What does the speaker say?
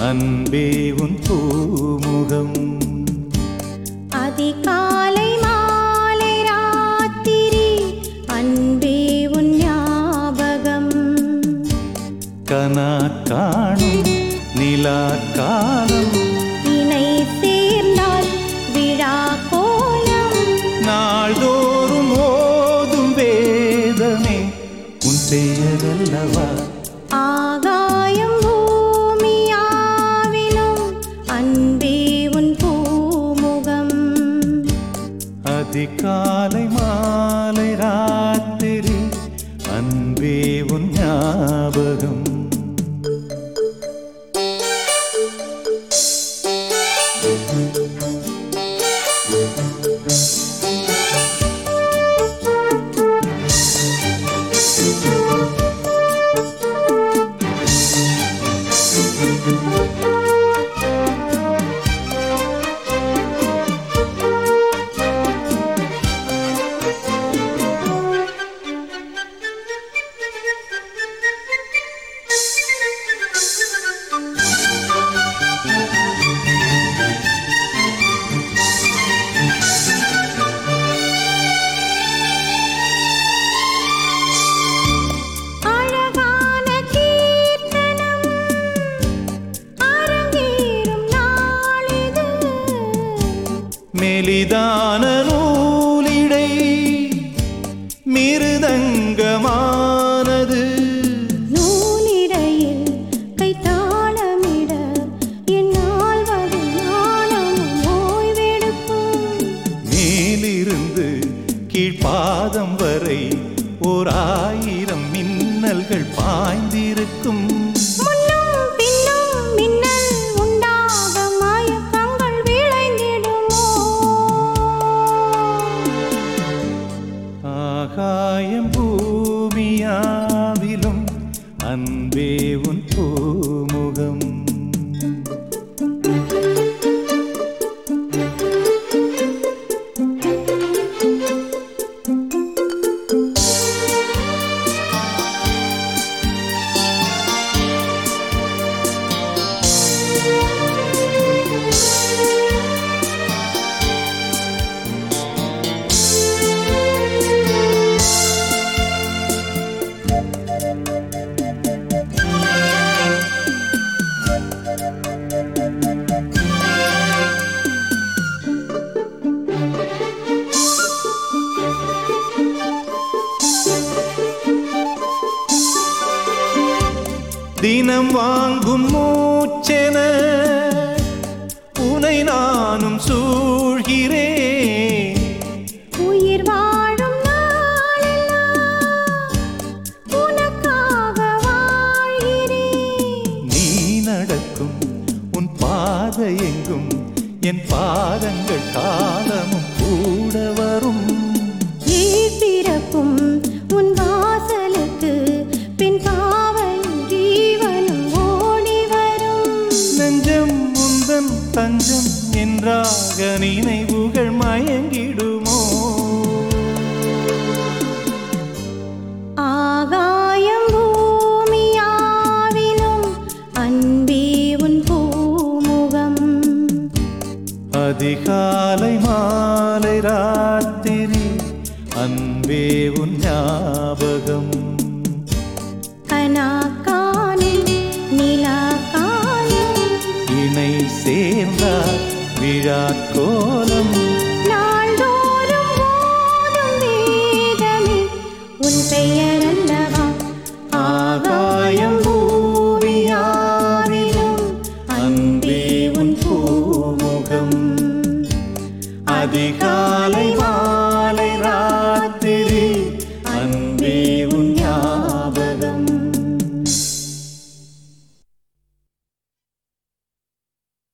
அன்பே உன் பூமுகம் அதிகாலை மாலை ராத்திரி அன்பே உன் ஞாபகம் கனா காணும் நிலா காலம் இணை சேர்ந்தால் விழா கோலம் நாள்தோறும் ஓதும் வேதமே உன் பெயரல்லவா ஆகாயம் பூமியாவிலும் அன்பே உன் பூமுகம் அதிகாலை மாலை ராத்திரி அன்பே உன் ஞாபகம் அழகான கீர்த்தனம் அரங்கேறும் நாளிது மெலிதான நூலிடை மிருதங்கமானது நூலிடையில் கைத்தாளமிட என்னால் வரும் ஞானமும் ஓய்வெடுக்கும் மேலிருந்து கீழ்ப்பாதம் வரை ஓர் ஆயிரம் மின்னல்கள் பாய்ந்திருக்கும் முன்னும் பின்னும் மின்னல் உண்டாக மயக்கங்கள் விளைந்திடுமோ ஆகாயம் பூமியாவிலும் அன்பே உன் பூமுகம் தினம் வாங்கும் மூச்சென உனை நானும் சூழ்கிறேன் உயிர் வாழும் நாளெல்லாம் உனக்காக வாழ்கிறேன் நீ நடக்கும் உன் பாதை எங்கும் என் பாதங்கள் காலமும் கூட வரும் ஏழ் பிறப்பும் உன் வாசலுக்கு பின் காவல் ஜீவனும் ஓடி வரும் நெஞ்சம் முந்தன் தஞ்சம் என்றாக நினைவுகள் மயங்கிடுமோ ஆகாயம் பூமியாவிலும் அன்பே உன் பூமுகம் அதிகாலை மாலை ராத்திரி அன்பே உன் ஞாபகம் கனாக்கானில் நிலா காலம் இணை சேர்ந்தார் விழா கோலம்